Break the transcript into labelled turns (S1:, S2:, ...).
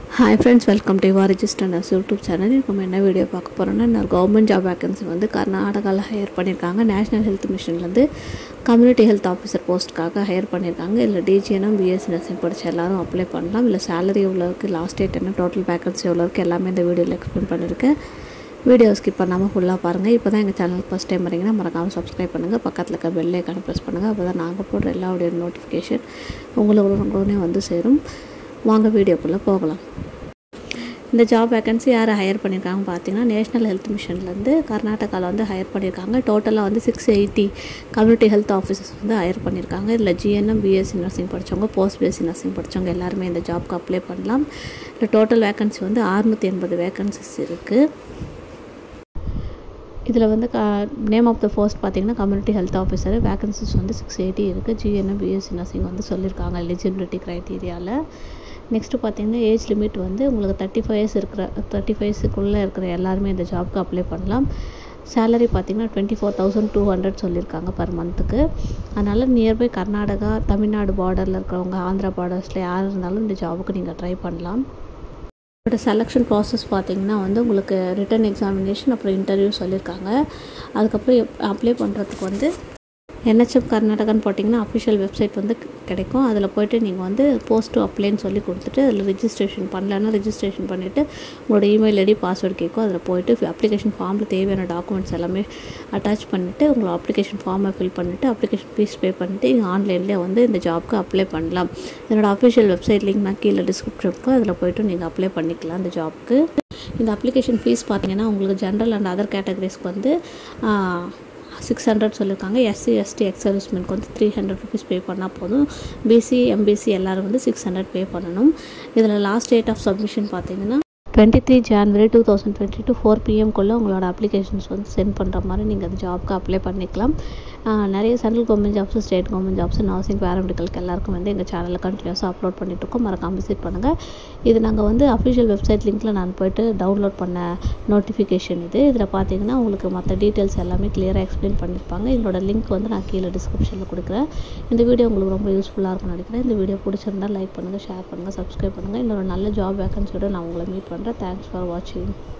S1: hi friends welcome to Yuva register nurse YouTube channel நம்ம என்ன video பார்க்க போகிறோம்னா நான் கவர்மெண்ட் ஜாப் வேகன்சி வந்து கர்நாடகாவில் ஹையர் பண்ணியிருக்காங்க நேஷனல் ஹெல்த் மிஷன்லேருந்து கம்யூனிட்டி ஹெல்த் ஆஃபீஸர் போஸ்ட்டுக்காக ஹையர் பண்ணியிருக்காங்க இல்லை டிஜிஎன்எம் பிஎஸ்சி நர்சிங் படித்த எல்லாரும் அப்ளை பண்ணலாம் இல்லை சேலரி எவ்வளோ இருக்குது லாஸ்ட் டேட் என்ன டோட்டல் வேகன்சி எவ்வளோ இருக்குது எல்லாமே இந்த வீடியோவில் எக்ஸ்பிளைன் பண்ணியிருக்கேன் வீடியோ ஸ்கிப் பண்ணாமல் ஃபுல்லாக பாருங்கள் இப்போ தான் எங்கள் சேனலுக்கு ஃபஸ்ட் டைம் வரீங்கன்னா மறக்காமல் சப்ஸ்கிரைப் பண்ணுங்கள் பக்கத்தில் இருக்க பெல் ஐக்கான ப்ரெஸ் பண்ணுங்கள் அப்போ தான் நாங்கள் போடுற எல்லா வீடியோ நோட்டிஃபிகேஷன் உங்களுக்கு உடனே வந்து சேரும் வாங்க வீடியோக்குள்ளே போகலாம் இந்த ஜாப் வேகன்சி யார் ஹையர் பண்ணியிருக்காங்க பார்த்தீங்கன்னா நேஷ்னல் ஹெல்த் மிஷன்லேருந்து கர்நாடகாவில் வந்து ஹையர் பண்ணியிருக்காங்க டோட்டலாக வந்து six eighty community health officers வந்து ஹையர் பண்ணியிருக்காங்க இதில் ஜிஎன்எம் பிஎஸ்சி நர்சிங் படித்தவங்க போஸ்ட் பிஎஸ்சி நர்சிங் படித்தவங்க எல்லாருமே இந்த ஜாப்க்கு அப்ளை பண்ணலாம் இல்லை டோட்டல் வேகன்சி வந்து அறுநூற்றி எண்பது வேகன்சிஸ் இருக்குது இதில் வந்து க நேம் ஆஃப் த போஸ்ட் பார்த்தீங்கன்னா கம்யூனிட்டி ஹெல்த் ஆஃபீஸர் வேகன்சிஸ் வந்து சிக்ஸ் எயிட்டி இருக்குது ஜிஎன்எம் பிஎஸ்சி நர்சிங் வந்து சொல்லியிருக்காங்க எலிஜிபிலிட்டி க்ரைட்டீரியாவில் நெக்ஸ்ட்டு பார்த்தீங்கன்னா ஏஜ் லிமிட் வந்து உங்களுக்கு தேர்ட்டி ஃபைவ் இயர்ஸ் இருக்கிற தேர்ட்டி ஃபைவ்ஸுக்குள்ளே இருக்கிற எல்லாருமே இந்த ஜாப்க்கு அப்ளை பண்ணலாம் சேலரி பார்த்தீங்கன்னா twenty four thousand two hundred சொல்லியிருக்காங்க பர் மந்த்துக்கு அதனால் நியர்பை கர்நாடகா தமிழ்நாடு பார்டரில் இருக்கிறவங்க ஆந்திரா பார்டர்ஸில் யார் இருந்தாலும் இந்த ஜாபுக்கு நீங்கள் ட்ரை பண்ணலாம் இதோட செலெக்ஷன் ப்ராசஸ் பார்த்தீங்கன்னா வந்து உங்களுக்கு ரிட்டன் எக்ஸாமினேஷன் அப்புறம் இன்டர்வியூ சொல்லியிருக்காங்க அதுக்கப்புறம் அப்ளை பண்ணுறதுக்கு வந்து என்ஹெச்எம் கர்நாடகான்னு போட்டிங்கன்னா அஃபிஷியல் வெப்சைட் வந்து கிடைக்கும் அதில் போய்ட்டு நீங்கள் வந்து போஸ்ட் டு அப்ளைன்னு சொல்லி கொடுத்துட்டு அதில் ரிஜிஸ்ட்ரேஷன் பண்ணலன்னா ரிஜிஸ்ட்ரேஷன் பண்ணிவிட்டு உங்களோட இமெயில் ஐடி பாஸ்வேர்டு கேட்கும் அதில் போய்ட்டு அப்ளிகேஷன் ஃபார்மில் தேவையான டாக்குமெண்ட்ஸ் எல்லாமே அட்டாச் பண்ணிவிட்டு உங்களோட அப்ளிகேஷன் ஃபார்மை ஃபில் பண்ணிவிட்டு அப்ளிகேஷன் ஃபீஸ் பே பண்ணிவிட்டு நீங்கள் ஆன்லைன்லேயே வந்து இந்த ஜாப்க்கு அப்ளை பண்ணலாம் என்னோடய அஃபிஷியல் வெப்சைட் லிங்க் நான் கீழே டிஸ்கிரிப்ஷனுக்கு அதில் போய்ட்டு நீங்கள் அப்ளை பண்ணிக்கலாம் இந்த ஜாப்க்கு இந்த அப்ளிகேஷன் ஃபீஸ் பார்த்தீங்கன்னா உங்களுக்கு ஜென்ரல் அண்ட் அதர் கேட்டகரிஸ்க்கு வந்து சிக்ஸ் ஹண்ட்ரட் சொல்லியிருக்காங்க எஸ்சி எஸ்டி எக்ஸ் சர்வீஸ்மென்ட்க்கு வந்து த்ரீ ஹண்ட்ரட் ருபீஸ் பே பண்ணால் போதும் பிசி எம்பிசி எல்லோரும் வந்து சிக்ஸ் ஹண்ட்ரட் பே பண்ணணும் இதில் லாஸ்ட் டேட் ஆஃப் சப்மிஷன் பார்த்தீங்கன்னா twenty three January two thousand twenty two four பிஎம்குள்ளே உங்களோட அப்ளிகேஷன்ஸ் வந்து சென்ட் பண்ணுற மாதிரி நீங்கள் அந்த ஜாப்க்கு அப்ளை பண்ணிக்கலாம் நிறைய central government jobs state government jobs nursing பேராமெடிக்கலுக்கு எல்லாருக்கும் வந்து எங்கள் சேனலில் கண்டினியூஸாக அப்லோட் பண்ணிட்டுருக்கோம் மறக்காம விசிட் பண்ணுங்கள் இது நாங்கள் வந்து அஃபிஷியல் வெப்சைட் லிங்க்கில் நான் போய்ட்டு டவுன்லோட் பண்ண நோட்டிஃபிகேஷன் இது இதில் பார்த்தீங்கன்னா உங்களுக்கு மற்ற டீட்டெயில்ஸ் எல்லாமே கிளியராக எக்ஸ்பிளைன் பண்ணியிருப்பாங்க இதோட லிங்க் வந்து நான் கீழே டிஸ்கிரிப்ஷனில் கொடுக்குறேன் இந்த வீடியோ உங்களுக்கு ரொம்ப யூஸ்ஃபுல்லாக இருக்கும்னு நினைக்கிறேன் இந்த வீடியோ பிடிச்சிருந்தால் லைக் பண்ணுங்கள் ஷேர் பண்ணுங்கள் சப்ஸ்கிரைப் பண்ணுங்கள் இன்னொரு நல்ல ஜாப் வேகன்சியோட நான் உங்களை மீட் பண்ணுறேன் தேங்க்ஸ் ஃபார் வாட்சிங்